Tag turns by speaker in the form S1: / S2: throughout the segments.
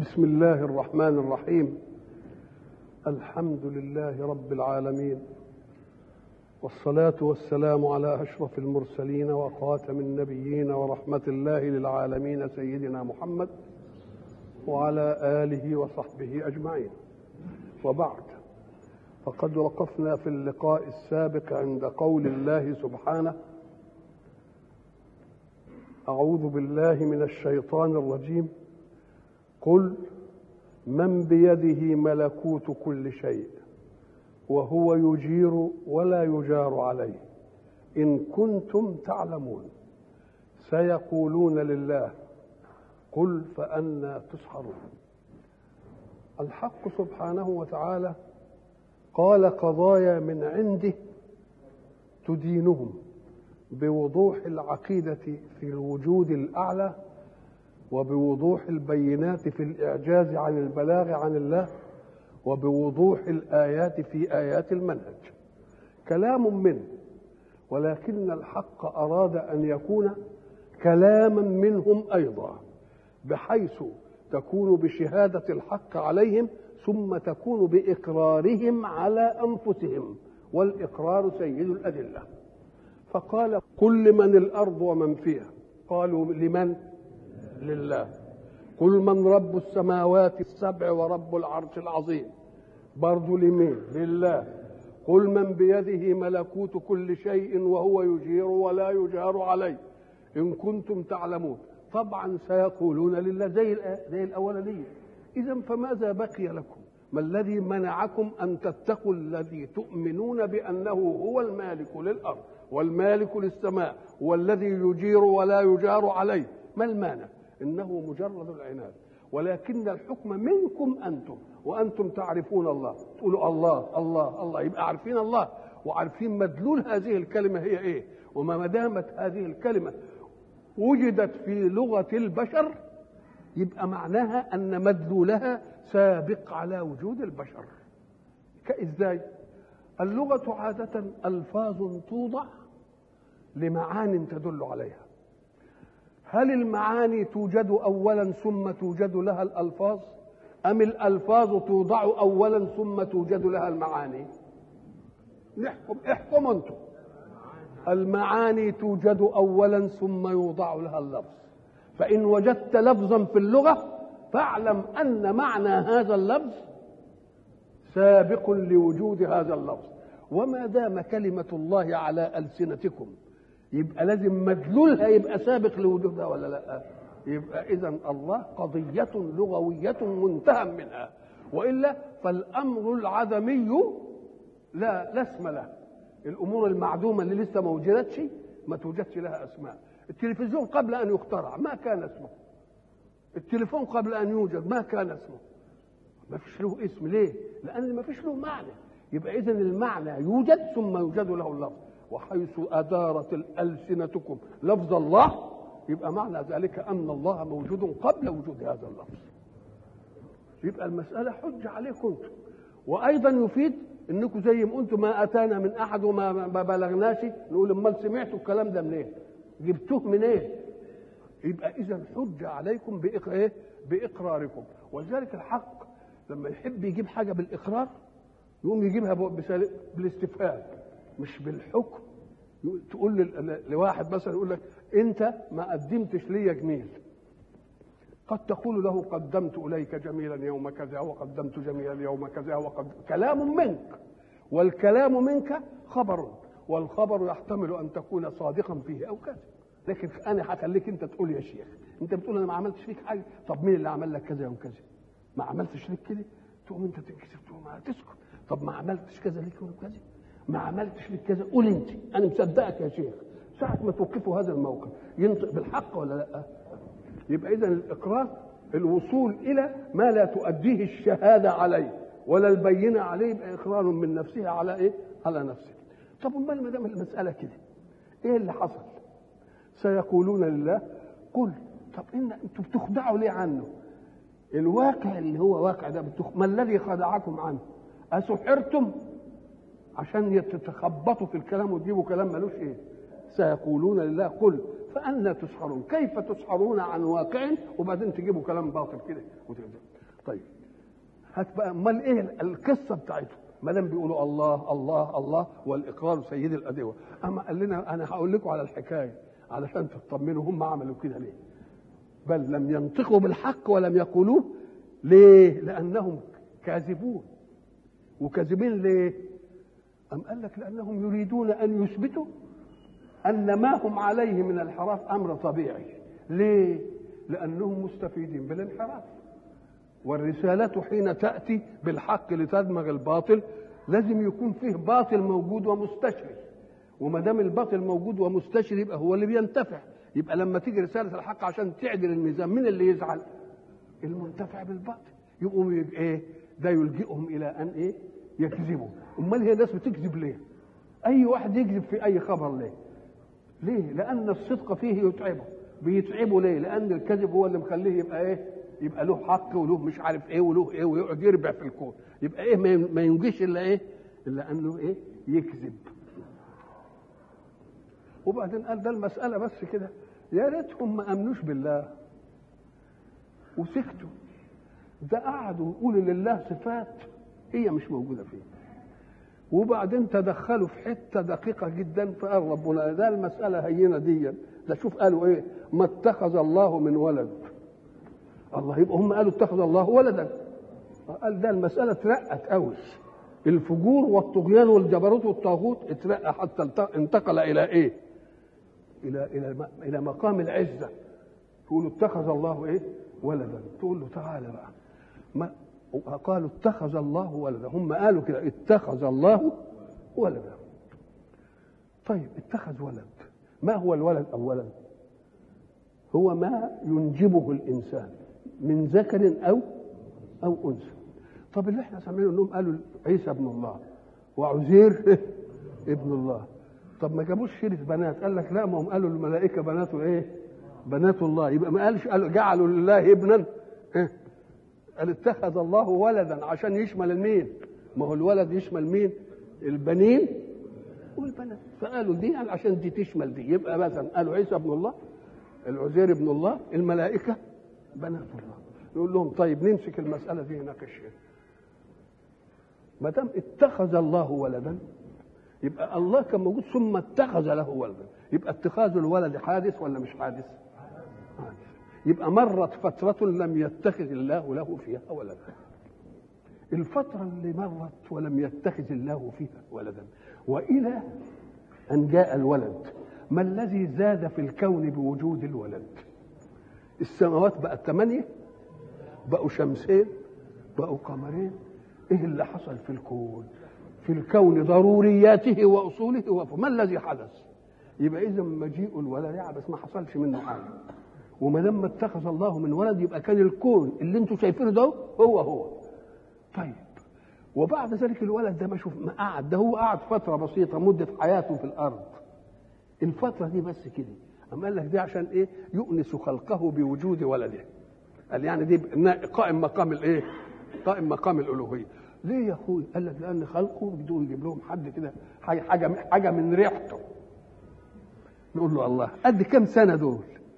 S1: بسم الله الرحمن الرحيم الحمد لله رب العالمين والصلاة والسلام على أشرف المرسلين وخاتم النبيين ورحمة الله للعالمين سيدنا محمد وعلى آله وصحبه أجمعين وبعد فقد وقفنا في اللقاء السابق عند قول الله سبحانه أعوذ بالله من الشيطان الرجيم قل من بيده ملكوت كل شيء وهو يجير ولا يجار عليه ان كنتم تعلمون سيقولون لله قل فانى تسحرون الحق سبحانه وتعالى قال قضايا من عنده تدينهم بوضوح العقيده في الوجود الاعلى وبوضوح البينات في الاعجاز عن البلاغ عن الله وبوضوح الايات في ايات المنهج كلام منه ولكن الحق اراد ان يكون كلاما منهم ايضا بحيث تكون بشهاده الحق عليهم ثم تكون باقرارهم على انفسهم والاقرار سيد الادله فقال قل لمن الارض ومن فيها قالوا لمن لله قل من رب السماوات السبع ورب العرش العظيم برضو لمين لله قل من بيده ملكوت كل شيء وهو يجير ولا يجار عليه ان كنتم تعلمون طبعا سيقولون لله زي زي الاولانيه اذا فماذا بقي لكم ما الذي منعكم ان تتقوا الذي تؤمنون بانه هو المالك للارض والمالك للسماء والذي يجير ولا يجار عليه ما المانع انه مجرد العناد ولكن الحكم منكم انتم وانتم تعرفون الله تقولوا الله الله الله يبقى عارفين الله وعارفين مدلول هذه الكلمه هي ايه وما دامت هذه الكلمه وجدت في لغه البشر يبقى معناها ان مدلولها سابق على وجود البشر كازاي اللغه عاده الفاظ توضع لمعان تدل عليها هل المعاني توجد اولا ثم توجد لها الالفاظ ام الالفاظ توضع اولا ثم توجد لها المعاني نحكم احكم انتم المعاني توجد اولا ثم يوضع لها اللفظ فان وجدت لفظا في اللغه فاعلم ان معنى هذا اللفظ سابق لوجود هذا اللفظ وما دام كلمه الله على السنتكم يبقى لازم مدلولها يبقى سابق لوجودها ولا لا يبقى اذا الله قضيه لغويه منتهى منها والا فالامر العدمي لا لا اسم له الامور المعدومه اللي لسه ما وجدتش ما توجدش لها اسماء التلفزيون قبل ان يخترع ما كان اسمه التليفون قبل ان يوجد ما كان اسمه ما فيش له اسم ليه لان ما فيش له معنى يبقى اذا المعنى يوجد ثم يوجد له اللفظ وحيث أدارت ألسنتكم لفظ الله يبقى معنى ذلك أن الله موجود قبل وجود هذا اللفظ يبقى المسألة حجة عليكم انتم وأيضا يفيد انكم زي ما قلتوا ما اتانا من احد وما ما بلغناش نقول امال سمعتوا الكلام ده منين؟ إيه؟ جبتوه منين؟ إيه؟ يبقى اذا حجه عليكم بإيه؟ باقراركم ولذلك الحق لما يحب يجيب حاجه بالاقرار يقوم يجيبها بالاستفهام مش بالحكم تقول لواحد مثلا يقول لك انت ما قدمتش لي جميل قد تقول له قدمت اليك جميلا يوم كذا وقدمت جميلا يوم كذا وقد كلام منك والكلام منك خبر والخبر يحتمل ان تكون صادقا فيه او كذا لكن انا هخليك انت تقول يا شيخ انت بتقول انا ما عملتش فيك حاجه طب مين اللي عمل لك كذا يوم كذا ما عملتش ليك كده تقوم انت تنكسف تقوم تسكت طب ما عملتش كذا ليك يوم كذا ما عملتش لك كذا قول انت انا مصدقك يا شيخ ساعة ما توقفوا هذا الموقف ينطق بالحق ولا لا يبقى اذا الاقرار الوصول الى ما لا تؤديه الشهاده عليه ولا البينه عليه يبقى اقرار من نفسها على ايه على نفسه طب امال ما دام المساله كده ايه اللي حصل سيقولون لله قل طب ان انتوا بتخدعوا ليه عنه الواقع اللي هو واقع ده بتخ... ما الذي خدعكم عنه اسحرتم عشان تتخبطوا في الكلام وتجيبوا كلام ملوش ايه سيقولون لله قل فأنا تسحرون كيف تسحرون عن واقع وبعدين تجيبوا كلام باطل كده طيب هات بقى امال ايه القصه بتاعتهم ما دام بيقولوا الله الله الله والاقرار سيد الادوه اما قال لنا انا هقول لكم على الحكايه علشان تطمنوا هم عملوا كده ليه بل لم ينطقوا بالحق ولم يقولوه ليه لانهم كاذبون وكاذبين ليه أم قال لك لأنهم يريدون أن يثبتوا أن ما هم عليه من الانحراف أمر طبيعي ليه؟ لأنهم مستفيدين بالانحراف والرسالة حين تأتي بالحق لتدمغ الباطل لازم يكون فيه باطل موجود ومستشري وما دام الباطل موجود ومستشري يبقى هو اللي بينتفع يبقى لما تيجي رسالة الحق عشان تعدل الميزان مين اللي يزعل؟ المنتفع بالباطل يقوم ايه؟ ده يلجئهم إلى أن ايه؟ يكذبوا امال هي الناس بتكذب ليه اي واحد يكذب في اي خبر ليه ليه لان الصدق فيه يتعبه بيتعبه ليه لان الكذب هو اللي مخليه يبقى ايه يبقى له حق وله مش عارف ايه وله ايه ويقعد يربع في الكون يبقى ايه ما ينجيش الا ايه الا انه ايه يكذب وبعدين قال ده المساله بس كده يا ريتهم ما امنوش بالله وسكتوا ده قعدوا يقولوا لله صفات هي مش موجودة فيه وبعدين تدخلوا في حتة دقيقة جدا فقال ربنا ده المسألة هينة دي ده شوف قالوا ايه ما اتخذ الله من ولد الله يبقى هم قالوا اتخذ الله ولدا قال ده المسألة اترقت قوي الفجور والطغيان والجبروت والطاغوت اترقى حتى انتقل إلى إيه؟ إلى إلى إلى مقام العزة تقول اتخذ الله إيه؟ ولدا تقول له تعالى بقى ما قالوا اتخذ الله ولدا هم قالوا كده اتخذ الله ولدا طيب اتخذ ولد ما هو الولد اولا هو ما ينجبه الانسان من ذكر او او انثى طب اللي احنا سامعينه انهم قالوا عيسى ابن الله وعزير ابن الله طب ما جابوش سيره بنات قال لك لا ما هم قالوا الملائكه بنات ايه بنات الله يبقى ما قالش قالوا جعلوا لله ابنا إيه؟ قال اتخذ الله ولدا عشان يشمل المين ما هو الولد يشمل مين البنين والبنات فقالوا دي عشان دي تشمل دي يبقى مثلا قالوا عيسى ابن الله العزير ابن الله الملائكة بنات الله يقول لهم طيب نمسك المسألة دي نناقشها ما دام اتخذ الله ولدا يبقى الله كان موجود ثم اتخذ له ولدا يبقى اتخاذ الولد حادث ولا مش حادث؟ حادث يبقى مرت فترة لم يتخذ الله له فيها ولدا الفترة اللي مرت ولم يتخذ الله فيها ولدا وإلى أن جاء الولد ما الذي زاد في الكون بوجود الولد السماوات بقت ثمانية بقوا شمسين بقوا قمرين ايه اللي حصل في الكون في الكون ضرورياته واصوله وفه. ما الذي حدث يبقى اذا مجيء الولد يعني بس ما حصلش منه حاجه وما دام ما اتخذ الله من ولد يبقى كان الكون اللي انتم شايفينه ده هو هو طيب وبعد ذلك الولد ده ما شوف ما قعد ده هو قعد فتره بسيطه مده حياته في الارض الفتره دي بس كده اما قال لك دي عشان ايه يؤنس خلقه بوجود ولده قال يعني دي قائم مقام الايه قائم مقام الالوهيه ليه يا اخوي قال لك لان خلقه بدون يجيب لهم حد كده حاجه حاجه حاجه من ريحته نقول له الله قد كم سنه دول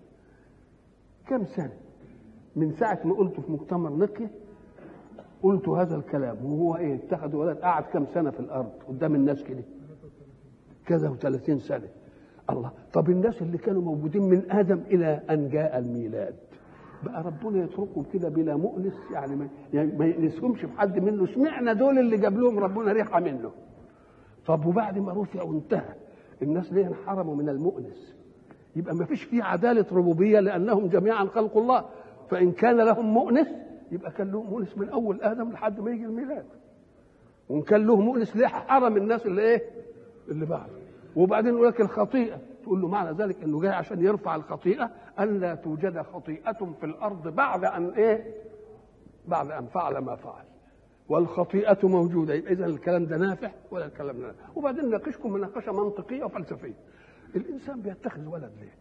S1: كم سنة من ساعة ما قلت في مؤتمر نقية قلت هذا الكلام وهو ايه اتخذ ولد قعد كم سنة في الأرض قدام الناس كده كذا وثلاثين سنة الله طب الناس اللي كانوا موجودين من آدم إلى أن جاء الميلاد بقى ربنا يتركهم كده بلا مؤنس يعني ما, يعني ما يأنسهمش بحد منه اشمعنى دول اللي جاب لهم ربنا ريحة منه طب وبعد ما رفع وانتهى الناس ليه انحرموا من المؤنس يبقى ما فيش فيه عدالة ربوبية لأنهم جميعا خلق الله فإن كان لهم مؤنس يبقى كان لهم مؤنس من أول آدم لحد ما يجي الميلاد وإن كان له مؤنس ليه حرم الناس اللي إيه اللي بعده وبعدين يقول لك الخطيئة تقول له معنى ذلك انه جاي عشان يرفع الخطيئة أن لا توجد خطيئة في الأرض بعد أن إيه بعد أن فعل ما فعل والخطيئة موجودة يبقى إذا الكلام ده نافع ولا الكلام ده نافع وبعدين ناقشكم مناقشة منطقية وفلسفية الانسان بيتخذ ولد ليه؟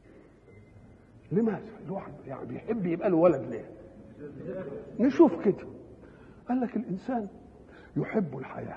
S1: لماذا؟ الواحد يعني بيحب يبقى له ولد ليه؟ نشوف كده قال لك الانسان يحب الحياه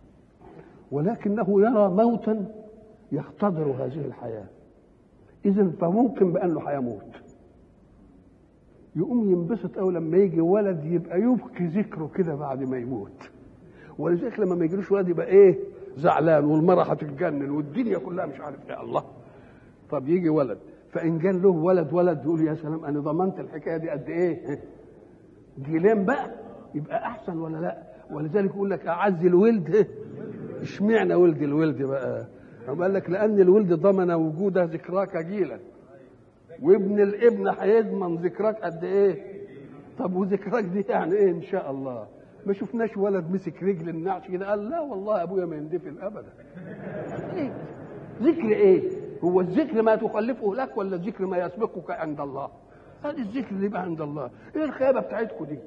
S1: ولكنه يرى موتا يختضر هذه الحياه اذا فممكن بانه هيموت يقوم ينبسط قوي لما يجي ولد يبقى يبكي ذكره كده بعد ما يموت ولذلك لما ما يجيلوش ولد يبقى ايه زعلان والمرأة هتتجنن والدنيا كلها مش عارف ايه الله طب يجي ولد فان كان له ولد ولد يقول يا سلام انا ضمنت الحكايه دي قد ايه جيلين بقى يبقى احسن ولا لا ولذلك يقول لك اعز الولد اشمعنى ولد الولد بقى قام قال لك لان الولد ضمن وجود ذكراك جيلا وابن الابن هيضمن ذكراك قد ايه طب وذكراك دي يعني ايه ان شاء الله ما شفناش ولد مسك رجل النعش كده قال لا والله ابويا ما يندفن ابدا إيه؟ ذكر ايه هو الذكر ما تخلفه لك ولا الذكر ما يسبقك عند الله هذا الذكر اللي يبقى عند الله ايه الخيبه بتاعتكم دي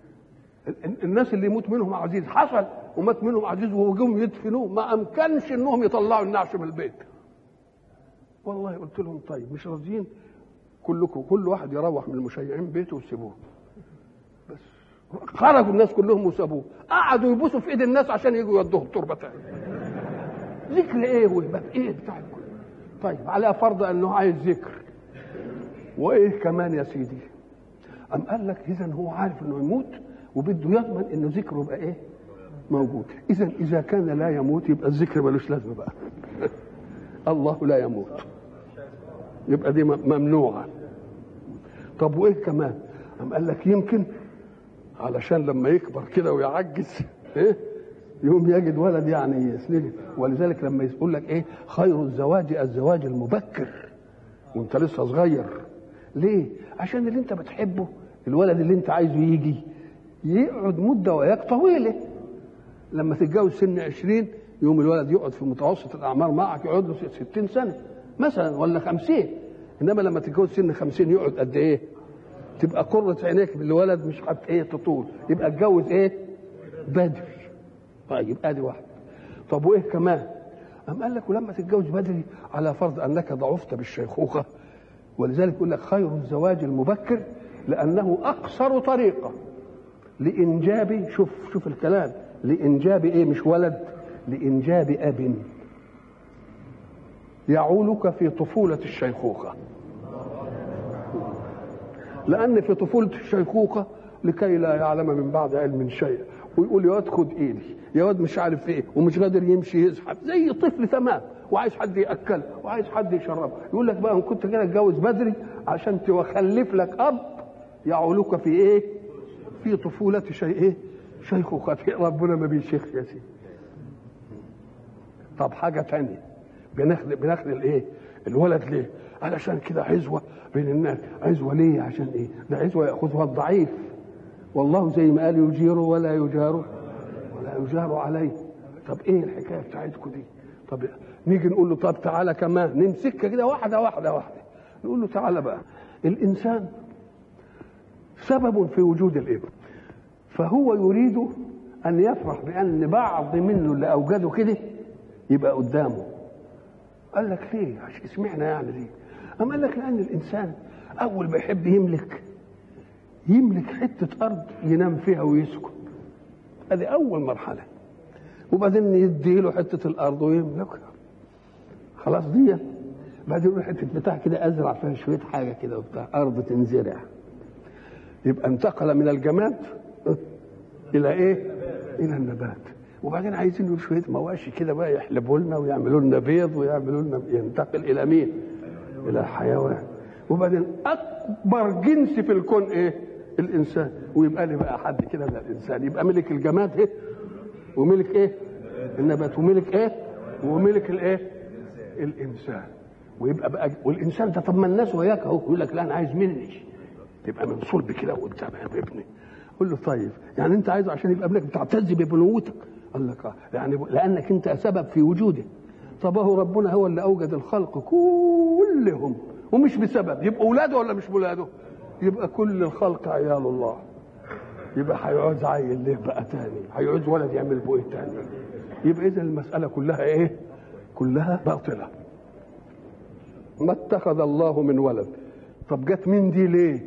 S1: الناس اللي يموت منهم عزيز حصل ومات منهم عزيز وجم يدفنوه ما امكنش انهم يطلعوا النعش من البيت والله قلت لهم طيب مش راضيين كلكم كل واحد يروح من المشيعين بيته وسيبوه بس خرجوا الناس كلهم وسابوه قعدوا يبوسوا في ايد الناس عشان يجوا يودوه التربه تاني ذكر ايه وهبه ايه بتاع الكل طيب على فرض انه عايز ذكر وايه كمان يا سيدي ام قال لك اذا هو عارف انه يموت وبده يضمن انه ذكره يبقى ايه موجود اذا اذا كان لا يموت يبقى الذكر ملوش لازمه بقى الله لا يموت يبقى دي ممنوعه طب وايه كمان ام قال لك يمكن علشان لما يكبر كده ويعجز ايه يوم يجد ولد يعني يسنده ولذلك لما يقول لك ايه خير الزواج الزواج المبكر وانت لسه صغير ليه عشان اللي انت بتحبه الولد اللي انت عايزه يجي يقعد مدة وياك طويلة لما تتجوز سن عشرين يوم الولد يقعد في متوسط الأعمار معك يقعد له ستين سنة مثلا ولا خمسين إنما لما تتجوز سن خمسين يقعد قد إيه تبقى قرة عينيك بالولد مش حت إيه تطول يبقى اتجوز إيه بدري طيب ادي واحد طب وايه كمان أم قال لك ولما تتجوز بدري على فرض انك ضعفت بالشيخوخه ولذلك يقول لك خير الزواج المبكر لانه اقصر طريقه لانجاب شوف شوف الكلام لانجاب ايه مش ولد لانجاب اب يعولك في طفوله الشيخوخه لان في طفوله الشيخوخه لكي لا يعلم من بعد علم شيء ويقول يا واد خد ايدي يا واد مش عارف ايه ومش قادر يمشي يزحف زي طفل تمام وعايز حد ياكله وعايز حد يشربه يقول لك بقى ان كنت كده اتجوز بدري عشان تخلف لك اب يعولك في ايه في طفولة شيء ايه شيخوخة ربنا ما بيشيخ يا سيدي طب حاجة تانية بناخد بناخد الايه الولد ليه علشان كده عزوة بين الناس عزوة ليه عشان ايه ده عزوة يأخذها الضعيف والله زي ما قال يجير ولا يجار ولا يجار عليه طب ايه الحكايه بتاعتكم دي طب نيجي نقول له طب تعالى كمان نمسكها كده واحده واحده واحده نقول له تعالى بقى الانسان سبب في وجود الابن فهو يريد ان يفرح بان بعض منه اللي اوجده كده يبقى قدامه قال لك ليه عشان اسمعنا يعني ليه أم قال لك لان الانسان اول ما يحب يملك يملك حتة أرض ينام فيها ويسكن هذه أول مرحلة وبعدين يدي له حتة الأرض ويملكها خلاص دي بعدين يقول حتة بتاع كده أزرع فيها شوية حاجة كده وبتاع أرض تنزرع يبقى انتقل من الجماد إلى إيه؟ إلى النبات وبعدين عايزين له شوية مواشي كده بقى يحلبوا لنا ويعملوا لنا بيض ويعملوا لنا ينتقل إلى مين؟ إلى الحيوان وبعدين أكبر جنس في الكون إيه؟ الانسان ويبقى لي بقى حد كده من الانسان يبقى ملك الجماد ايه وملك ايه النبات وملك ايه وملك الايه الانسان ويبقى بقى والانسان ده طب ما الناس وياك اهو يقول لك لا انا عايز مني تبقى من صلب كده وبتاع ابني قول له طيب يعني انت عايزه عشان يبقى ابنك بتعتز ببنوتك قال لك اه يعني لانك انت سبب في وجوده طب هو ربنا هو اللي اوجد الخلق كلهم ومش بسبب يبقى اولاده ولا مش اولاده يبقى كل الخلق عيال الله يبقى هيعوز عيل ليه بقى تاني هيعوز ولد يعمل بيه ايه تاني يبقى اذا المساله كلها ايه كلها باطله ما اتخذ الله من ولد طب جت من دي ليه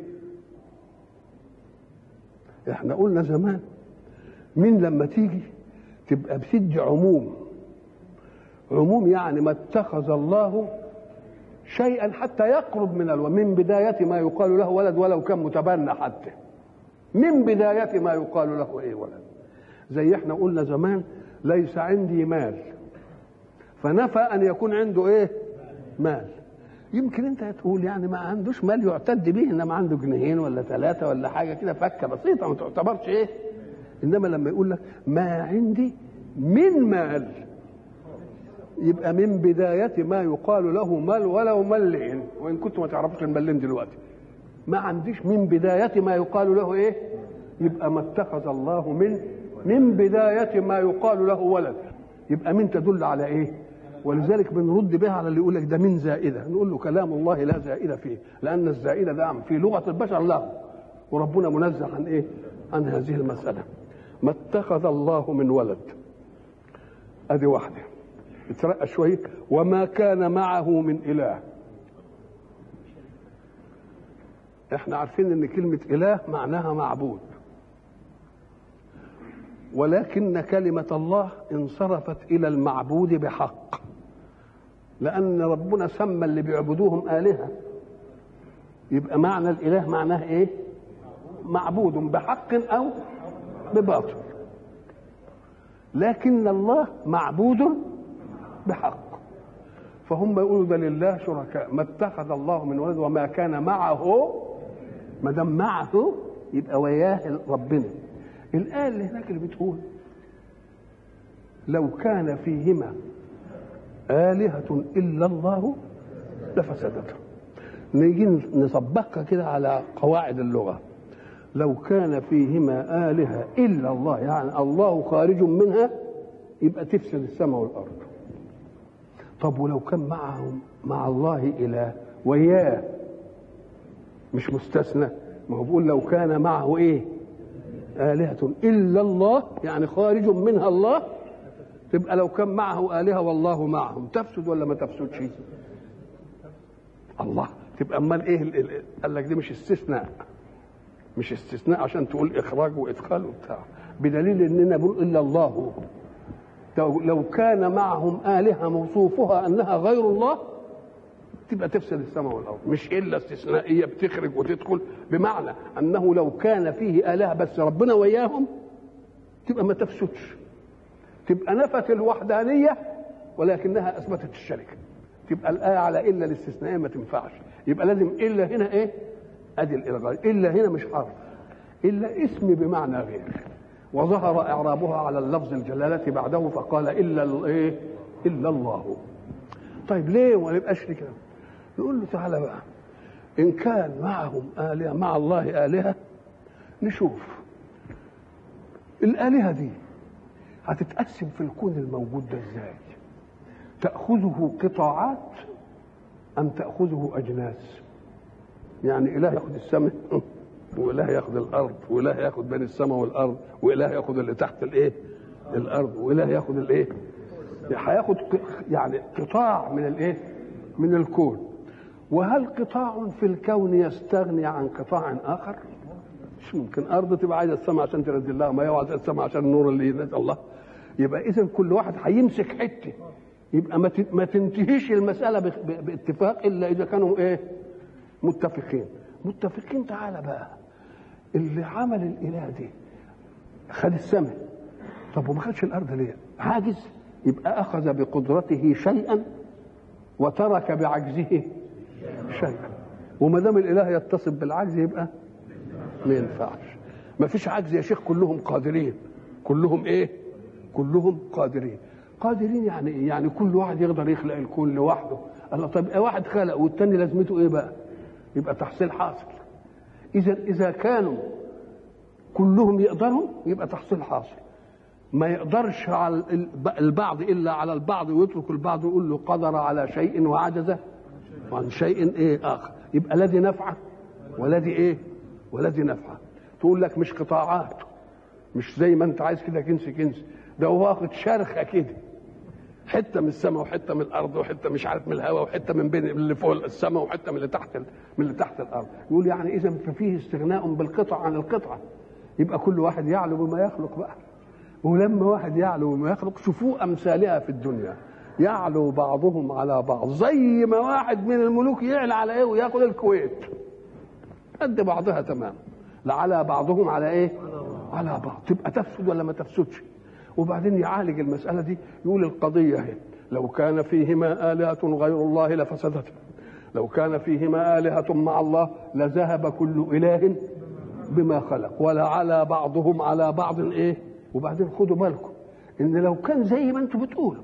S1: احنا قلنا زمان من لما تيجي تبقى بتدي عموم عموم يعني ما اتخذ الله شيئا حتى يقرب من الولد من بداية ما يقال له ولد ولو كان متبنى حتى من بداية ما يقال له ايه ولد زي احنا قلنا زمان ليس عندي مال فنفى ان يكون عنده ايه مال يمكن انت تقول يعني ما عندوش مال يعتد به انما عنده جنيهين ولا ثلاثه ولا حاجه كده فكه بسيطه ما تعتبرش ايه انما لما يقول لك ما عندي من مال يبقى من بداية ما يقال له مال ولو ملين وإن كنتم ما تعرفوش الملين دلوقتي ما عنديش من بداية ما يقال له إيه يبقى ما اتخذ الله من من بداية ما يقال له ولد يبقى من تدل على إيه ولذلك بنرد بها على اللي يقول لك ده من زائدة نقول له كلام الله لا زائدة فيه لأن الزائدة ده في لغة البشر له وربنا منزه عن إيه عن هذه المسألة ما اتخذ الله من ولد ادي واحده اترقى شويه وما كان معه من اله احنا عارفين ان كلمه اله معناها معبود ولكن كلمه الله انصرفت الى المعبود بحق لان ربنا سمى اللي بيعبدوهم الهه يبقى معنى الاله معناه ايه معبود بحق او بباطل لكن الله معبود بحق فهم يقولوا ده لله شركاء ما اتخذ الله من ولد وما كان معه ما دام معه يبقى وياه ربنا الآية اللي هناك اللي بتقول لو كان فيهما آلهة إلا الله لفسدتا نيجي نطبقها كده على قواعد اللغة لو كان فيهما آلهة إلا الله يعني الله خارج منها يبقى تفسد السماء والأرض طب ولو كان معهم مع الله إله وياه مش مستثنى ما هو بيقول لو كان معه إيه آلهة إلا الله يعني خارج منها الله تبقى لو كان معه آلهة والله معهم تفسد ولا ما تفسدش الله تبقى امال ايه قال لك دي مش استثناء مش استثناء عشان تقول اخراج وادخال وبتاع بدليل اننا بنقول الا الله لو كان معهم الهه موصوفها انها غير الله تبقى تفسد السماء والارض مش الا استثنائيه بتخرج وتدخل بمعنى انه لو كان فيه الهه بس ربنا وياهم تبقى ما تفسدش تبقى نفت الوحدانيه ولكنها اثبتت الشركه تبقى الايه على الا الاستثنائيه ما تنفعش يبقى لازم الا هنا ايه ادي الالغاء الا هنا مش حرف الا اسم بمعنى غير وظهر اعرابها على اللفظ الجلاله بعده فقال الا ايه الا الله طيب ليه وما نبقاش كده نقول له تعالى بقى ان كان معهم الهه مع الله الهه نشوف الالهه دي هتتقسم في الكون الموجود ده ازاي تاخذه قطاعات ام تاخذه اجناس يعني اله ياخذ السماء واله ياخذ الارض واله ياخذ بين السماء والارض واله ياخذ اللي تحت الايه الارض واله ياخذ الايه هياخذ يعني قطاع من الايه من الكون وهل قطاع في الكون يستغني عن قطاع اخر مش ممكن ارض تبقى عايزه السماء عشان تنزل لها ميه وعايزه السماء عشان النور اللي ينزل الله يبقى اذا كل واحد هيمسك حته يبقى ما تنتهيش المساله باتفاق الا اذا كانوا ايه متفقين متفقين تعالى بقى اللي عمل الاله دي خد السماء طب وما خدش الارض ليه عاجز يبقى اخذ بقدرته شيئا وترك بعجزه شيئا وما دام الاله يتصف بالعجز يبقى ما ينفعش ما فيش عجز يا شيخ كلهم قادرين كلهم ايه كلهم قادرين قادرين يعني ايه يعني كل واحد يقدر يخلق الكون لوحده الله طب واحد خلق والتاني لازمته ايه بقى يبقى تحصيل حاصل اذا اذا كانوا كلهم يقدروا يبقى تحصيل حاصل ما يقدرش على البعض الا على البعض ويترك البعض ويقول له قدر على شيء وعجز عن شيء ايه اخر يبقى الذي نفعه والذي ايه والذي نفعه تقول لك مش قطاعات مش زي ما انت عايز كده كنس كنس ده هو واخد شرخه كده حته من السماء وحته من الارض وحته مش عارف من الهواء وحته من بين اللي فوق السماء وحته من اللي تحت من اللي تحت الارض يقول يعني اذا ففيه استغناء بالقطع عن القطعه يبقى كل واحد يعلو بما يخلق بقى ولما واحد يعلو بما يخلق شوفوا امثالها في الدنيا يعلو بعضهم على بعض زي ما واحد من الملوك يعلى على ايه وياخد الكويت قد بعضها تمام لعلى بعضهم على ايه على بعض تبقى تفسد ولا ما تفسدش وبعدين يعالج المسألة دي يقول القضية هي لو كان فيهما آلهة غير الله لفسدتا لو كان فيهما آلهة مع الله لذهب كل إله بما خلق ولعلى بعضهم على بعض ايه وبعدين خدوا بالكم ان لو كان زي ما انتم بتقولوا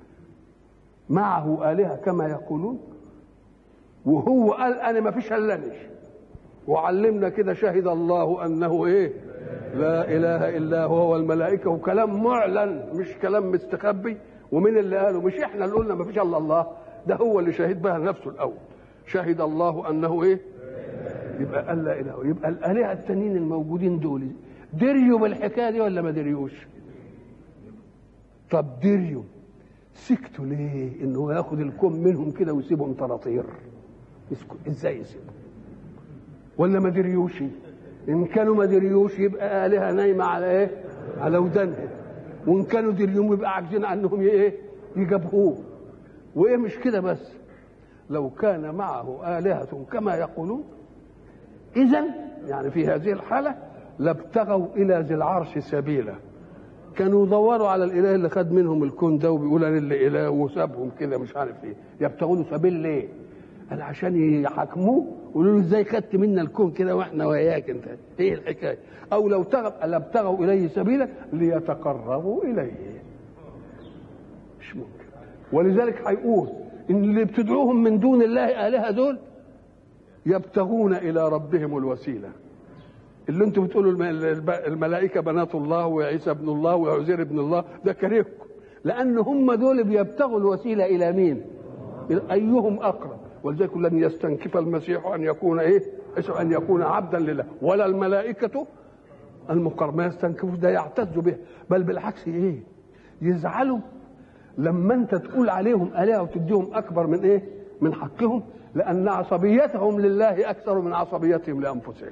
S1: معه آلهة كما يقولون وهو قال انا ما فيش الا وعلمنا كده شهد الله انه ايه لا اله الا هو والملائكه وكلام معلن مش كلام مستخبي ومين اللي قاله مش احنا اللي قلنا ما فيش الا الله ده هو اللي شهد بها نفسه الاول شهد الله انه ايه يبقى قال لا اله يبقى الالهه التانيين الموجودين دول دريوا بالحكايه دي ولا ما دريوش طب دريوا سكتوا ليه ان هو ياخد الكم منهم كده ويسيبهم طراطير ازاي يسيبهم ولا ما دريوش ان كانوا ما دريوش يبقى الهه نايمه على ايه على ودانها وان كانوا دريوم يبقى عاجزين عنهم ايه يجابهوه وايه مش كده بس لو كان معه آلهة كما يقولون إذا يعني في هذه الحالة لابتغوا إلى ذي العرش سبيلا كانوا يدوروا على الإله اللي خد منهم الكون ده وبيقول أنا اللي إله وسابهم كده مش عارف إيه يبتغوا له سبيل ليه؟ قال عشان يحاكموه يقولوا له ازاي خدت منا الكون كده واحنا وياك انت ايه الحكايه او لو تغب لابتغوا اليه سبيلا ليتقربوا اليه مش ممكن ولذلك هيقول ان اللي بتدعوهم من دون الله الهه دول يبتغون الى ربهم الوسيله اللي انتم بتقولوا الملائكه بنات الله وعيسى ابن الله وعزير ابن الله ده كرهكم لان هم دول بيبتغوا الوسيله الى مين ايهم اقرب ولذلك لن يستنكف المسيح ان يكون ايه ان يكون عبدا لله ولا الملائكه المقرب ما يستنكفوش ده يعتز به بل بالعكس ايه يزعلوا لما انت تقول عليهم الهه وتديهم اكبر من ايه من حقهم لان عصبيتهم لله اكثر من عصبيتهم لانفسهم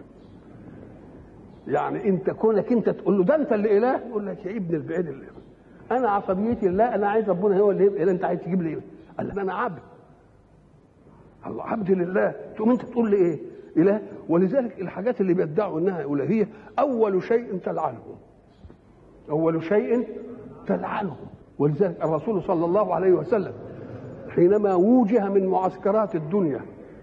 S1: يعني انت كونك انت تقول له ده انت اللي اله يقول لك يا ابن البعيد اللي انا عصبيتي لله انا عايز ربنا هو اللي يبقى انت عايز تجيب لي ايه قال انا عبد الله عبد لله تقوم انت تقول لي ايه اله ولذلك الحاجات اللي بيدعوا انها الوهيه اول شيء تلعنه اول شيء تلعنه ولذلك الرسول صلى الله عليه وسلم حينما وجه من معسكرات الدنيا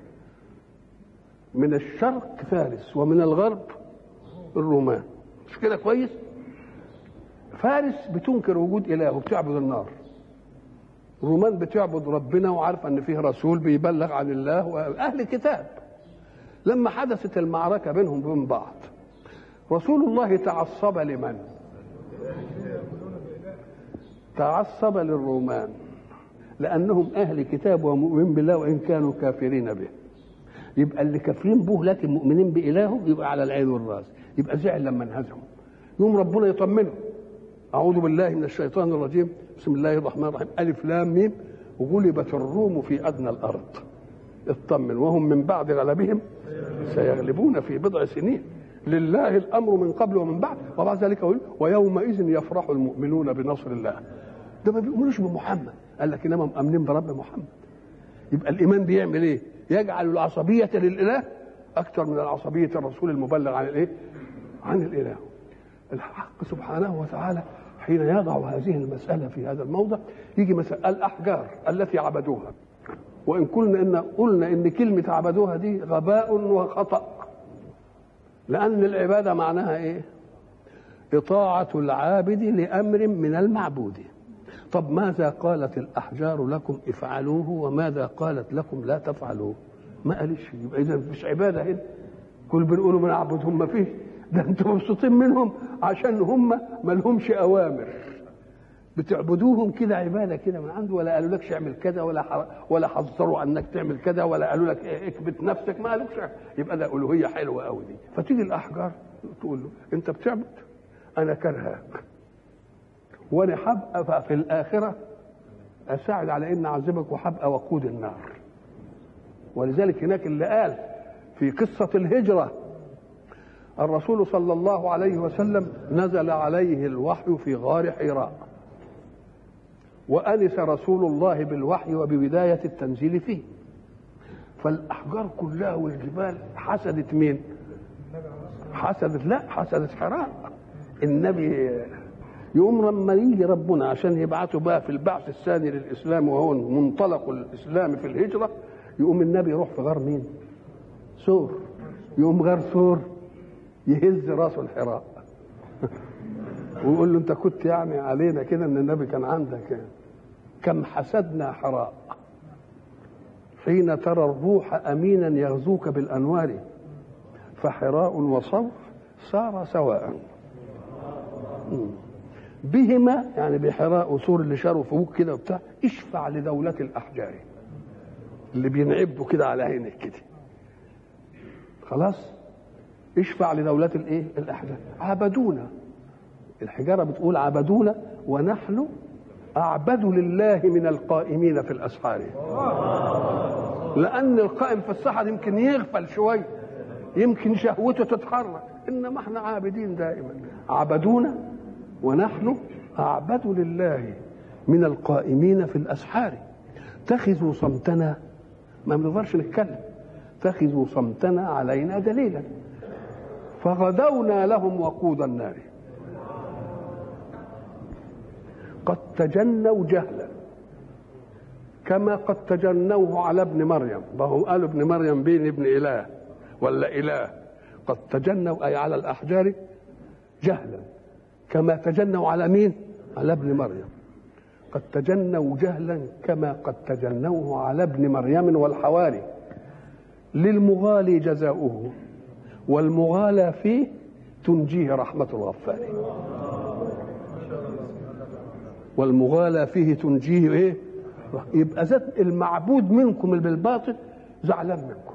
S1: من الشرق فارس ومن الغرب الرومان مش كده كويس فارس بتنكر وجود اله وبتعبد النار الرومان بتعبد ربنا وعارفه ان فيه رسول بيبلغ عن الله واهل كتاب لما حدثت المعركه بينهم وبين بعض رسول الله تعصب لمن تعصب للرومان لانهم اهل كتاب ومؤمنين بالله وان كانوا كافرين به يبقى اللي كافرين به لكن مؤمنين بإلهه يبقى على العين والراس يبقى زعل لما انهزموا يوم ربنا يطمنه أعوذ بالله من الشيطان الرجيم بسم الله الرحمن الرحيم ألف لام ميم غلبت الروم في أدنى الأرض اطمن وهم من بعد غلبهم سيغلبون في بضع سنين لله الأمر من قبل ومن بعد وبعد ذلك يقول ويومئذ يفرح المؤمنون بنصر الله ده ما بيؤمنوش بمحمد قال لك انما مؤمنين برب محمد يبقى الايمان بيعمل ايه يجعل العصبيه للاله اكثر من العصبيه الرسول المبلغ عن الايه عن الاله الحق سبحانه وتعالى حين يضع هذه المساله في هذا الموضع يجي مثلا الاحجار التي عبدوها وان قلنا ان قلنا ان كلمه عبدوها دي غباء وخطا لان العباده معناها ايه اطاعه العابد لامر من المعبود طب ماذا قالت الأحجار لكم افعلوه وماذا قالت لكم لا تفعلوه ما قالش يبقى إذا مش عبادة هنا كل بنقولوا بنعبدهم ما فيه ده انتم مبسوطين منهم عشان هم ما لهمش أوامر بتعبدوهم كده عباده كده من عنده ولا قالوا لكش اعمل كذا ولا ولا حذروا انك تعمل كذا ولا قالوا لك اكبت نفسك ما قالوش يبقى ده الوهيه حلوه قوي دي فتيجي الاحجار تقول له انت بتعبد انا كرهك وانا هبقى في الاخره اساعد على ان اعذبك وهبقى وقود النار ولذلك هناك اللي قال في قصه الهجره الرسول صلى الله عليه وسلم نزل عليه الوحي في غار حراء وأنس رسول الله بالوحي وببداية التنزيل فيه فالأحجار كلها والجبال حسدت مين حسدت لا حسدت حراء النبي يقوم لما يجي ربنا عشان يبعثه بقى في البعث الثاني للإسلام وهو منطلق الإسلام في الهجرة يقوم النبي يروح في غار مين سور يقوم غار سور يهز راسه الحراء ويقول له انت كنت يعني علينا كده ان النبي كان عندك كم حسدنا حراء حين ترى الروح امينا يغزوك بالانوار فحراء وصوف صار سواء بهما يعني بحراء وسور اللي شاروا فوق كده وبتاع اشفع لدولة الأحجار اللي بينعبوا كده على عينك كده خلاص اشفع لدولة الايه الأحجار عبدونا الحجارة بتقول عبدونا ونحن أعبد لله من القائمين في الأسحار لأن القائم في السحر يمكن يغفل شوية يمكن شهوته تتحرك إنما احنا عابدين دائما عبدونا ونحن أعبد لله من القائمين في الأسحار اتخذوا صمتنا ما بنقدرش نتكلم اتخذوا صمتنا علينا دليلا فغدونا لهم وقود النار قد تجنوا جهلا كما قد تجنوه على ابن مريم وهم قالوا ابن مريم بين ابن اله ولا اله قد تجنوا اي على الاحجار جهلا كما تجنوا على مين على ابن مريم قد تجنوا جهلا كما قد تجنوه على ابن مريم والحواري للمغالي جزاؤه والمغالى فيه تنجيه رحمة الغفار والمغالى فيه تنجيه ايه يبقى ذات المعبود منكم بالباطل زعلان منكم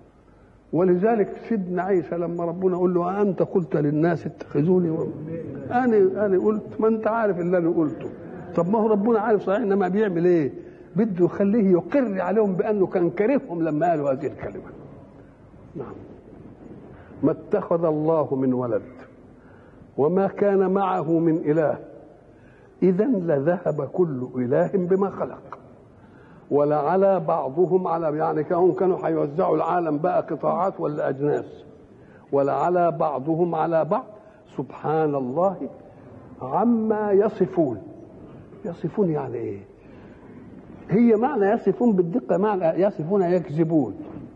S1: ولذلك سيدنا عيسى لما ربنا يقول له انت قلت للناس اتخذوني و... انا انا قلت ما انت عارف اللي انا قلته طب ما هو ربنا عارف صحيح انما بيعمل ايه بده يخليه يقر عليهم بانه كان كرههم لما قالوا هذه الكلمه نعم ما اتخذ الله من ولد وما كان معه من اله اذا لذهب كل اله بما خلق ولعلى بعضهم على يعني كانوا كانوا هيوزعوا العالم بقى قطاعات ولا اجناس ولعلى بعضهم على بعض سبحان الله عما يصفون يصفون يعني ايه هي معنى يصفون بالدقه معنى يصفون يكذبون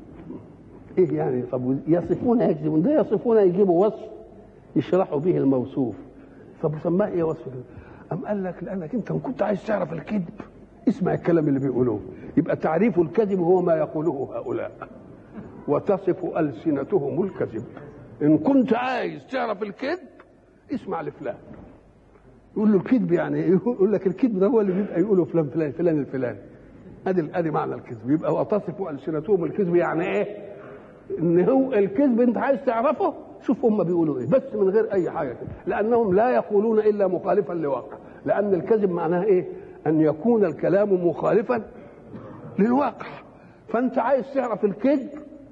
S1: ايه يعني طب يصفون يكذبون ده يصفون يجيبوا وصف يشرحوا به الموصوف طب سماه ايه وصف كده أم قال لك لأنك أنت كنت عايز تعرف الكذب اسمع الكلام اللي بيقولوه يبقى تعريف الكذب هو ما يقوله هؤلاء وتصف ألسنتهم الكذب إن كنت عايز تعرف الكذب اسمع لفلان يقول له الكذب يعني ايه؟ يقول لك الكذب ده هو اللي بيبقى يقوله فلان فلان فلان الفلاني ادي ادي معنى الكذب يبقى وتصف السنتهم الكذب يعني ايه؟ ان هو الكذب انت عايز تعرفه شوف هم بيقولوا ايه بس من غير اي حاجه كده لانهم لا يقولون الا مخالفا لواقع لان الكذب معناه ايه ان يكون الكلام مخالفا للواقع فانت عايز تعرف الكذب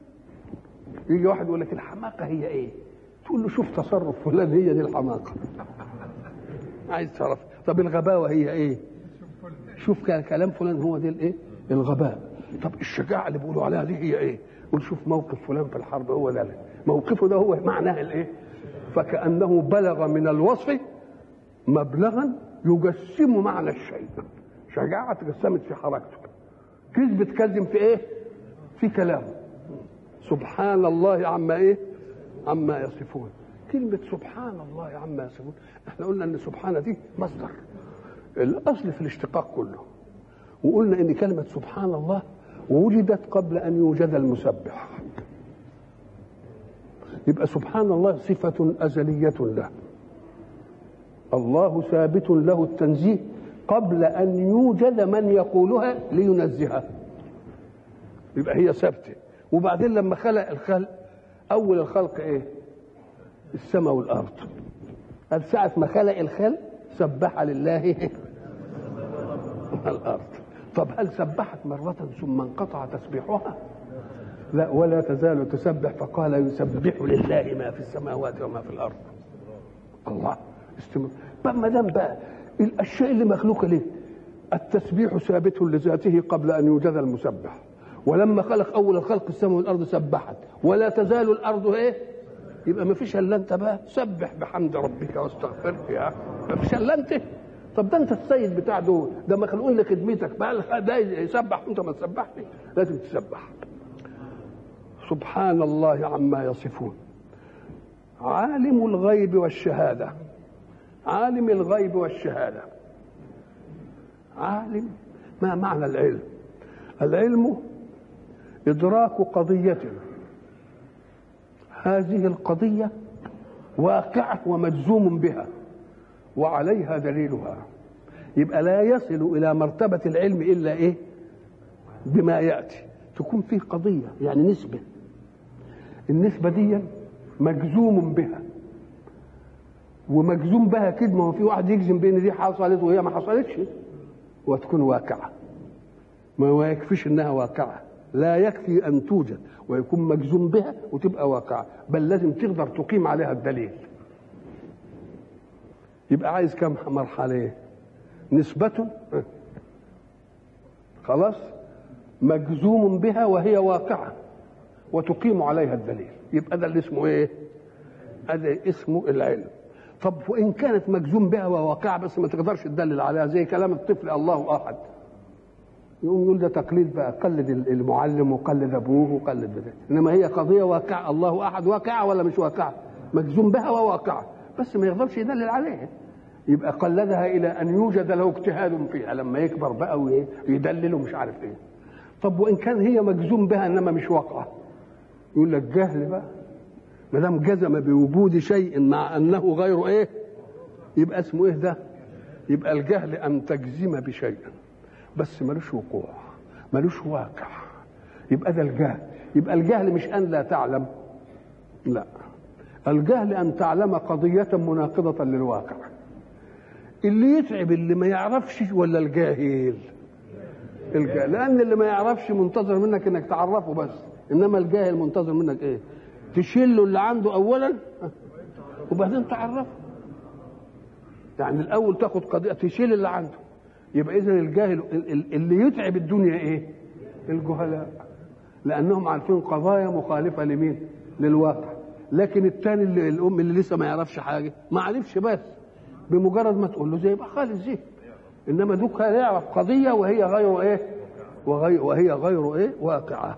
S1: يجي واحد يقول لك الحماقه هي ايه تقول له شوف تصرف فلان هي دي الحماقه عايز تعرف طب الغباوه هي ايه شوف كان كلام فلان هو دي الايه الغباء طب الشجاعه اللي بيقولوا عليها دي هي ايه قول شوف موقف فلان في الحرب هو ده موقفه ده هو معناه الايه فكانه بلغ من الوصف مبلغا يجسم معنى الشيء شجاعه تجسمت في حركته كذب تكذب في ايه في كلامه سبحان الله عما ايه عما يصفون كلمة سبحان الله عما يصفون احنا قلنا ان سبحان دي مصدر الاصل في الاشتقاق كله وقلنا ان كلمة سبحان الله وجدت قبل ان يوجد المسبح يبقى سبحان الله صفة أزلية له الله ثابت له التنزيه قبل أن يوجد من يقولها لينزهها يبقى هي ثابتة وبعدين لما خلق الخلق أول الخلق إيه السماء والأرض قال ساعة ما خلق الخلق سبح لله الأرض طب هل سبحت مرة ثم انقطع تسبيحها لا ولا تزال تسبح فقال يسبح لله ما في السماوات وما في الارض الله استمر ما دام بقى الاشياء اللي مخلوقه ليه التسبيح ثابت لذاته قبل ان يوجد المسبح ولما خلق اول الخلق السماء والارض سبحت ولا تزال الارض ايه يبقى ما فيش الا انت بقى سبح بحمد ربك واستغفره يا ما فيش الا انت طب ده انت السيد بتاع دول ده مخلوقين لخدمتك بقى ده يسبح وانت ما تسبحش لازم تسبح سبحان الله عما يصفون عالم الغيب والشهاده عالم الغيب والشهاده عالم ما معنى العلم العلم ادراك قضيه هذه القضيه واقعه ومجزوم بها وعليها دليلها يبقى لا يصل الى مرتبه العلم الا ايه بما ياتي تكون فيه قضيه يعني نسبه النسبه دي مجزوم بها ومجزوم بها كده ما هو في واحد يجزم بين دي حصلت وهي ما حصلتش وتكون واقعه ما يكفيش انها واقعه لا يكفي ان توجد ويكون مجزوم بها وتبقى واقعه بل لازم تقدر تقيم عليها الدليل يبقى عايز كم مرحله نسبة خلاص مجزوم بها وهي واقعة وتقيم عليها الدليل يبقى ده اللي اسمه ايه هذا اسمه العلم طب وان كانت مجزوم بها وواقعة بس ما تقدرش تدلل عليها زي كلام الطفل الله احد يقوم يقول ده تقليد بقى قلد المعلم وقلد ابوه وقلد بده انما هي قضيه واقعه الله احد واقعه ولا مش واقعه مجزوم بها وواقعه بس ما يقدرش يدلل عليها يبقى قلدها الى ان يوجد له اجتهاد فيها لما يكبر بقى ويدلل ومش عارف ايه طب وان كان هي مجزوم بها انما مش واقعه يقول لك جهل بقى ما دام جزم بوجود شيء مع انه غير ايه يبقى اسمه ايه ده يبقى الجهل ان تجزم بشيء بس ملوش وقوع ملوش واقع يبقى ده الجهل يبقى الجهل مش ان لا تعلم لا الجهل ان تعلم قضيه مناقضه للواقع اللي يتعب اللي ما يعرفش ولا الجاهل الجاهل لان اللي ما يعرفش منتظر منك انك تعرفه بس انما الجاهل منتظر منك ايه تشيل له اللي عنده اولا وبعدين تعرفه يعني الاول تاخد قضيه تشيل اللي عنده يبقى اذا الجاهل اللي يتعب الدنيا ايه الجهلاء لانهم عارفين قضايا مخالفه لمين للواقع لكن الثاني اللي الام اللي لسه ما يعرفش حاجه ما عرفش بس بمجرد ما تقول له زي يبقى خالص زي انما دوك كان يعرف قضيه وهي غير ايه وهي, وهي غير ايه واقعه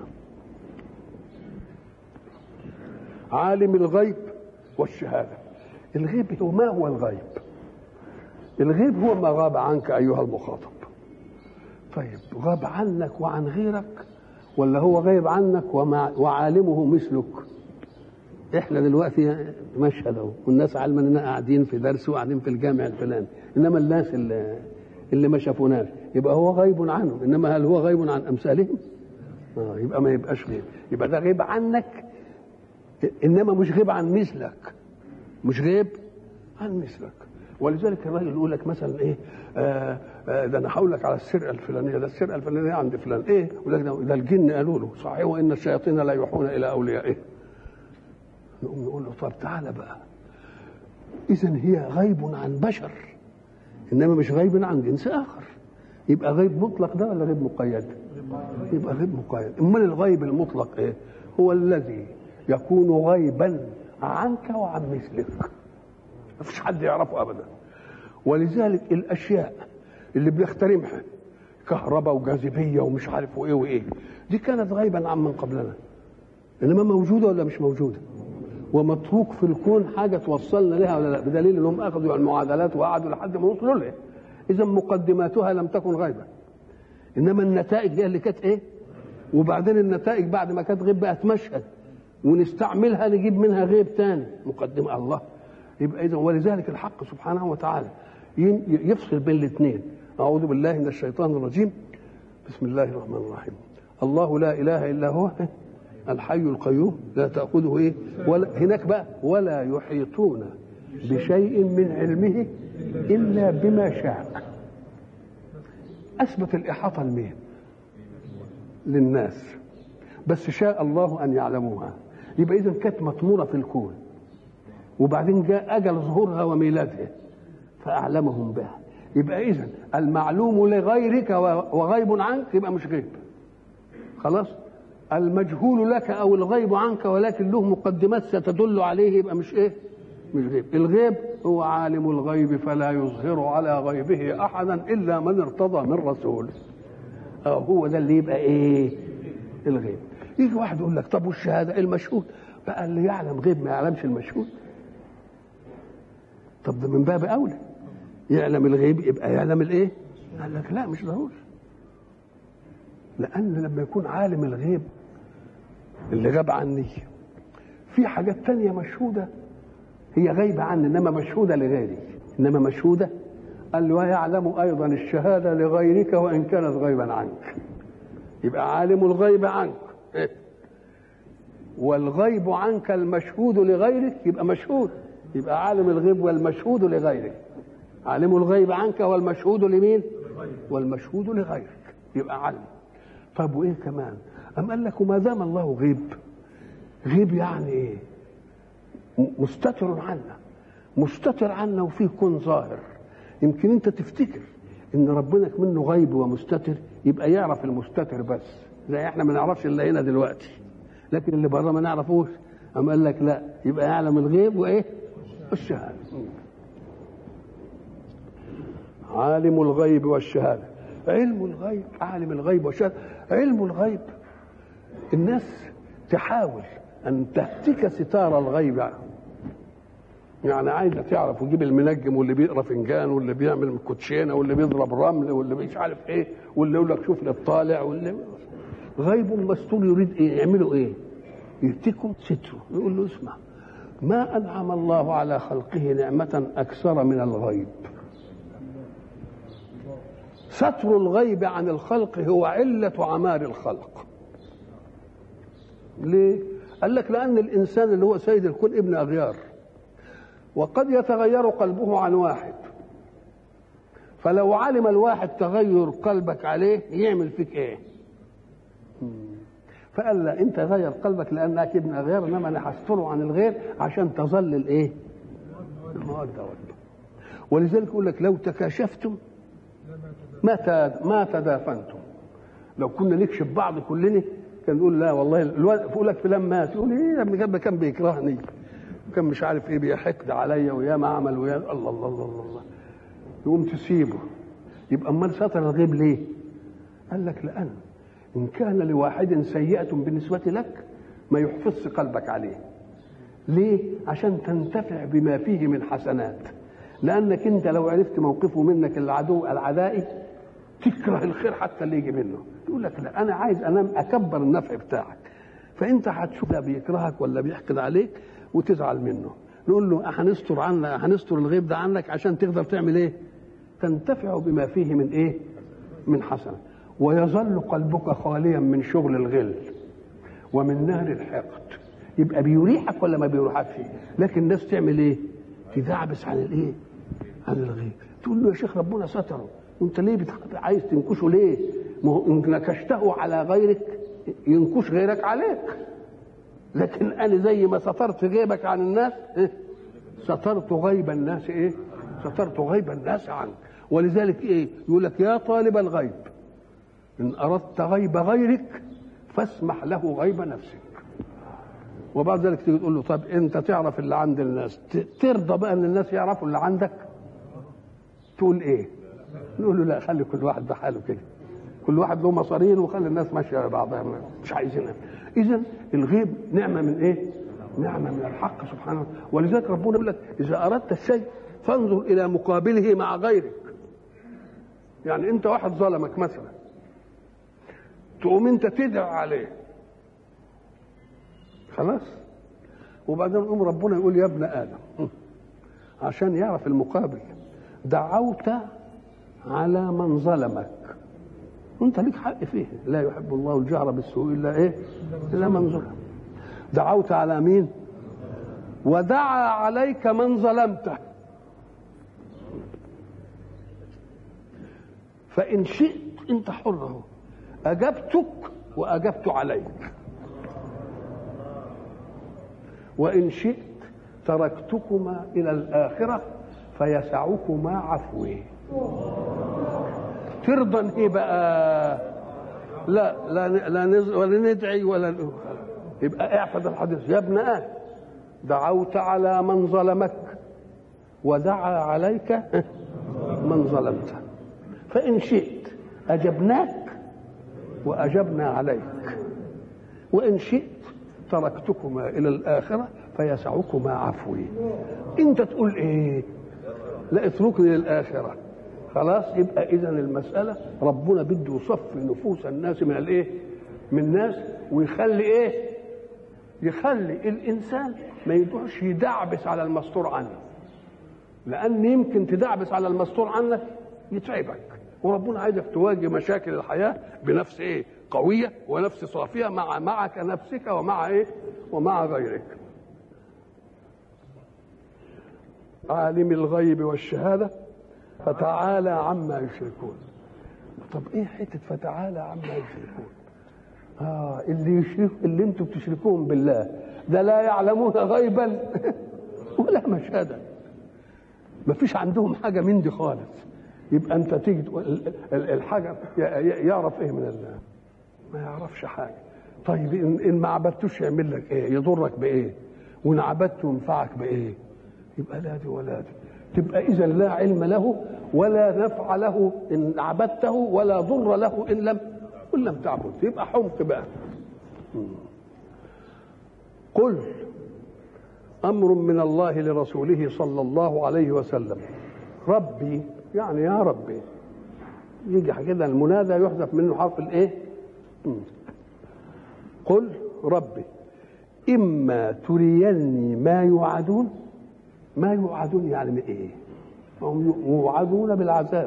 S1: عالم الغيب والشهاده الغيب هو ما هو الغيب الغيب هو ما غاب عنك ايها المخاطب طيب غاب عنك وعن غيرك ولا هو غيب عنك ومع وعالمه مثلك احنا دلوقتي مشهد اهو والناس عالمه اننا قاعدين في درس وقاعدين في الجامع الفلاني انما الناس اللي, اللي ما شافوناش يبقى هو غيب عنهم انما هل هو غيب عن امثالهم؟ آه يبقى ما يبقاش غيب يبقى ده غيب عنك انما مش غيب عن مثلك مش غيب عن مثلك ولذلك الراجل يقول لك مثلا ايه آه آه ده انا هقول لك على السرقه الفلانيه ده السرقه الفلانيه عند فلان ايه يقول لك ده, ده الجن قالوا له صحيح وان الشياطين لا يوحون الى اوليائهم نقوم نقول له طب تعالى بقى اذا هي غيب عن بشر انما مش غيب عن جنس اخر يبقى غيب مطلق ده ولا غيب مقيد يبقى غيب مقيد امال الغيب المطلق ايه هو الذي يكون غيبا عنك وعن مثلك ما فيش حد يعرفه ابدا ولذلك الاشياء اللي بنحترمها كهرباء وجاذبيه ومش عارف وايه وايه دي كانت غيبا عن من قبلنا انما موجوده ولا مش موجوده ومتروك في الكون حاجه توصلنا لها ولا لا بدليل انهم اخذوا المعادلات وقعدوا لحد ما وصلوا لها اذا مقدماتها لم تكن غيبه انما النتائج هي اللي كانت ايه وبعدين النتائج بعد ما كانت غيب بقت مشهد ونستعملها نجيب منها غيب تاني مقدمه الله يبقى اذا ولذلك الحق سبحانه وتعالى يفصل بين الاثنين اعوذ بالله من الشيطان الرجيم بسم الله الرحمن الرحيم الله لا اله الا هو الحي القيوم لا تاخذه ايه ولا هناك بقى ولا يحيطون بشيء من علمه الا بما شاء اثبت الاحاطه لمين للناس بس شاء الله ان يعلموها يبقى اذا كانت مطموره في الكون وبعدين جاء اجل ظهورها وميلادها فاعلمهم بها يبقى اذا المعلوم لغيرك وغيب عنك يبقى مش غيب خلاص المجهول لك او الغيب عنك ولكن له مقدمات ستدل عليه يبقى مش ايه مش غيب الغيب هو عالم الغيب فلا يظهر على غيبه احدا الا من ارتضى من رسول اه هو ده اللي يبقى ايه الغيب يجي واحد يقول لك طب والشهاده المشهود بقى اللي يعلم غيب ما يعلمش المشهود طب ده من باب اولى يعلم الغيب يبقى يعلم الايه قال لك لا مش ضروري لان لما يكون عالم الغيب اللي غاب عني في حاجات تانية مشهودة هي غايبة عني إنما مشهودة لغيري إنما مشهودة قال له ويعلم أيضا الشهادة لغيرك وإن كانت غيبا عنك يبقى عالم الغيب عنك إيه؟ والغيب عنك المشهود لغيرك يبقى مشهود يبقى عالم الغيب والمشهود لغيرك عالم الغيب عنك والمشهود لمين والمشهود لغيرك يبقى علم طب وايه كمان أم قال لك وما دام الله غيب غيب يعني ايه مستتر عنا مستتر عنا وفيه كون ظاهر يمكن انت تفتكر ان ربنا منه غيب ومستتر يبقى يعرف المستتر بس زي احنا ما نعرفش الا هنا دلوقتي لكن اللي بره ما نعرفوش أم قال لك لا يبقى يعلم الغيب وايه الشهاده عالم الغيب والشهاده علم الغيب عالم الغيب والشهاده علم الغيب الناس تحاول ان تهتك ستار الغيب يعني عايزه تعرف وتجيب المنجم واللي بيقرا فنجان واللي بيعمل كوتشينه واللي بيضرب رمل واللي مش عارف ايه واللي يقول لك شوف لي الطالع واللي غيب مستور يريد ايه يعملوا ايه؟ يهتكوا ستره يقول له اسمع ما انعم الله على خلقه نعمه اكثر من الغيب ستر الغيب عن الخلق هو علة عمار الخلق ليه؟ قال لك لأن الإنسان اللي هو سيد الكون ابن أغيار وقد يتغير قلبه عن واحد فلو علم الواحد تغير قلبك عليه يعمل فيك ايه فقال لا انت غير قلبك لانك ابن غير انما انا هستره عن الغير عشان تظل الايه الموده ولذلك يقول لك لو تكاشفتم ما ما تدافنتم لو كنا نكشف بعض كلنا كان يقول لا والله الواد يقول لك فلان مات يقول ايه يا ابني كان بيكرهني كان مش عارف ايه بيحقد عليا ويا ما عمل ويا الله الله الله الله, الله. يقوم تسيبه يبقى امال ستر الغيب ليه؟ قال لك لان ان كان لواحد سيئه بالنسبه لك ما يحفظش قلبك عليه ليه؟ عشان تنتفع بما فيه من حسنات لانك انت لو عرفت موقفه منك العدو العدائي تكره الخير حتى اللي يجي منه يقول لك لا انا عايز انام اكبر النفع بتاعك فانت هتشوف ده بيكرهك ولا بيحقد عليك وتزعل منه نقول له هنستر عنك هنستر الغيب ده عنك عشان تقدر تعمل ايه تنتفع بما فيه من ايه من حسنه ويظل قلبك خاليا من شغل الغل ومن نهر الحقد يبقى بيريحك ولا ما بيريحكش لكن الناس تعمل ايه تدعبس عن الايه عن الغيب تقول له يا شيخ ربنا ستره وانت ليه بتح... عايز تنكشه ليه ما هو ان نكشته على غيرك ينكش غيرك عليك لكن انا زي ما سترت غيبك عن الناس إيه؟ سترت غيب الناس ايه سترت غيب الناس عنك ولذلك ايه يقول لك يا طالب الغيب ان اردت غيب غيرك فاسمح له غيب نفسك وبعد ذلك تيجي تقول له طب انت تعرف اللي عند الناس ترضى بقى ان الناس يعرفوا اللي عندك تقول ايه نقول له لا خلي كل واحد بحاله كده كل واحد له مصارين وخلي الناس ماشيه بعضها مش عايزينها اذا الغيب نعمه من ايه نعمه من الحق سبحانه ولذلك ربنا يقول لك اذا اردت الشيء فانظر الى مقابله مع غيرك يعني انت واحد ظلمك مثلا تقوم انت تدعي عليه خلاص وبعدين يقوم ربنا يقول يا ابن ادم عشان يعرف المقابل دعوت على من ظلمك وانت ليك حق فيه لا يحب الله الجهر بالسوء الا ايه الا من ظلم دعوت على مين ودعا عليك من ظلمته فان شئت انت حر اهو اجبتك واجبت عليك وان شئت تركتكما الى الاخره فيسعكما عفوي ترضى ايه بقى لا لا لا نز ولا ندعي ولا يبقى اعفد الحديث يا ابن ادم دعوت على من ظلمك ودعا عليك من ظلمته فإن شئت أجبناك وأجبنا عليك وإن شئت تركتكما إلى الآخرة فيسعكما عفوي أنت تقول إيه لا اتركني للآخرة خلاص يبقى إذا المسألة ربنا بده يصفي نفوس الناس من الإيه من الناس ويخلي إيه يخلي الإنسان ما يروحش يدعبس على المستور عنه لأن يمكن تدعبس على المستور عنك يتعبك وربنا عايزك تواجه مشاكل الحياة بنفس إيه قوية ونفس صافية مع معك نفسك ومع إيه ومع غيرك عالم الغيب والشهادة فتعالى عما يشركون طب ايه حته فتعالى عما يشركون اه اللي يشرك اللي انتم بتشركون بالله ده لا يعلمون غيبا ولا مشهدا ما فيش عندهم حاجه من دي خالص يبقى انت تيجي تقول الحاجه يعرف ايه من الله ما يعرفش حاجه طيب ان ما عبدتوش يعمل لك ايه يضرك بايه وان عبدته ينفعك بايه يبقى لا دي ولا دي تبقى اذا لا علم له ولا نفع له ان عبدته ولا ضر له ان لم ان لم تعبد يبقى حمق بقى قل امر من الله لرسوله صلى الله عليه وسلم ربي يعني يا ربي يجي كده المنادى يحذف منه حرف الايه قل ربي اما تريني ما يوعدون ما يوعدون يعني من ايه هم يوعدون بالعذاب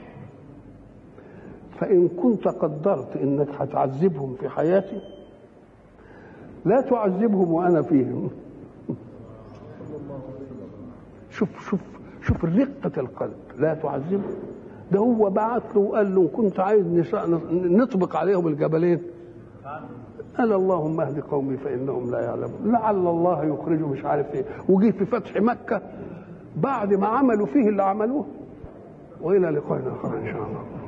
S1: فان كنت قدرت انك هتعذبهم في حياتي لا تعذبهم وانا فيهم شوف شوف شوف رقة القلب لا تعذبهم ده هو بعت له وقال له كنت عايز نطبق عليهم الجبلين قال اللهم اهد قومي فانهم لا يعلمون لعل الله يخرجه مش عارف ايه وجه في فتح مكه بعد ما عملوا فيه اللي عملوه والى لقاء اخر ان شاء الله